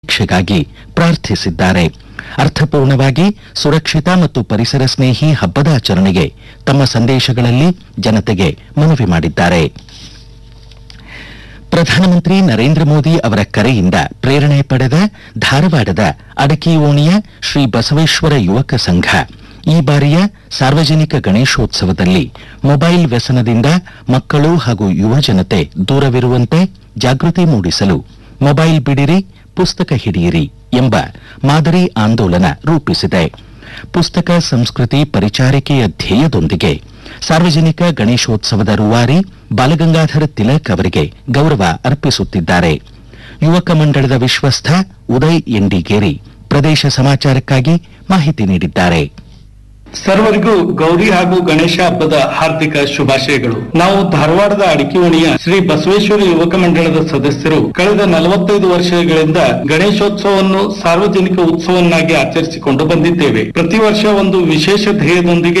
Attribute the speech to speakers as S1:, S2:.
S1: ಶಿಕ್ಷೆಗಾಗಿ ಪ್ರಾರ್ಥಿಸಿದ್ದಾರೆ ಅರ್ಥಪೂರ್ಣವಾಗಿ ಸುರಕ್ಷಿತ ಮತ್ತು ಪರಿಸರ ಸ್ನೇಹಿ ಹಬ್ಬದ ಆಚರಣೆಗೆ ತಮ್ಮ ಸಂದೇಶಗಳಲ್ಲಿ ಜನತೆಗೆ ಮನವಿ ಮಾಡಿದ್ದಾರೆ ಪ್ರಧಾನಮಂತ್ರಿ ನರೇಂದ್ರ ಮೋದಿ ಅವರ ಕರೆಯಿಂದ ಪ್ರೇರಣೆ ಪಡೆದ ಧಾರವಾಡದ ಅಡಕಿ ಓಣಿಯ ಶ್ರೀ ಬಸವೇಶ್ವರ ಯುವಕ ಸಂಘ ಈ ಬಾರಿಯ ಸಾರ್ವಜನಿಕ ಗಣೇಶೋತ್ಸವದಲ್ಲಿ ಮೊಬೈಲ್ ವ್ಯಸನದಿಂದ ಮಕ್ಕಳು ಹಾಗೂ ಯುವ ಜನತೆ ದೂರವಿರುವಂತೆ ಜಾಗೃತಿ ಮೂಡಿಸಲು ಮೊಬೈಲ್ ಬಿಡಿರಿ ಪುಸ್ತಕ ಹಿಡಿಯಿರಿ ಎಂಬ ಮಾದರಿ ಆಂದೋಲನ ರೂಪಿಸಿದೆ ಪುಸ್ತಕ ಸಂಸ್ಕೃತಿ ಪರಿಚಾರಿಕೆಯ ಧ್ಯೇಯದೊಂದಿಗೆ ಸಾರ್ವಜನಿಕ ಗಣೇಶೋತ್ಸವದ ರೂವಾರಿ ಬಾಲಗಂಗಾಧರ ತಿಲಕ್ ಅವರಿಗೆ ಗೌರವ ಅರ್ಪಿಸುತ್ತಿದ್ದಾರೆ ಯುವಕ ಮಂಡಳದ ವಿಶ್ವಸ್ಥ ಉದಯ್ ಎಂಡಿಗೇರಿ ಪ್ರದೇಶ ಸಮಾಚಾರಕ್ಕಾಗಿ ಮಾಹಿತಿ ನೀಡಿದ್ದಾರೆ
S2: ಸರ್ವರಿಗೂ ಗೌರಿ ಹಾಗೂ ಗಣೇಶ ಹಬ್ಬದ ಹಾರ್ದಿಕ ಶುಭಾಶಯಗಳು ನಾವು ಧಾರವಾಡದ ಅಡಿಕಿವಣಿಯ ಶ್ರೀ ಬಸವೇಶ್ವರ ಯುವಕ ಮಂಡಳದ ಸದಸ್ಯರು ಕಳೆದ ನಲವತ್ತೈದು ವರ್ಷಗಳಿಂದ ಗಣೇಶೋತ್ಸವವನ್ನು ಸಾರ್ವಜನಿಕ ಉತ್ಸವನ್ನಾಗಿ ಆಚರಿಸಿಕೊಂಡು ಬಂದಿದ್ದೇವೆ ಪ್ರತಿ ವರ್ಷ ಒಂದು ವಿಶೇಷ ಧ್ಯೇಯದೊಂದಿಗೆ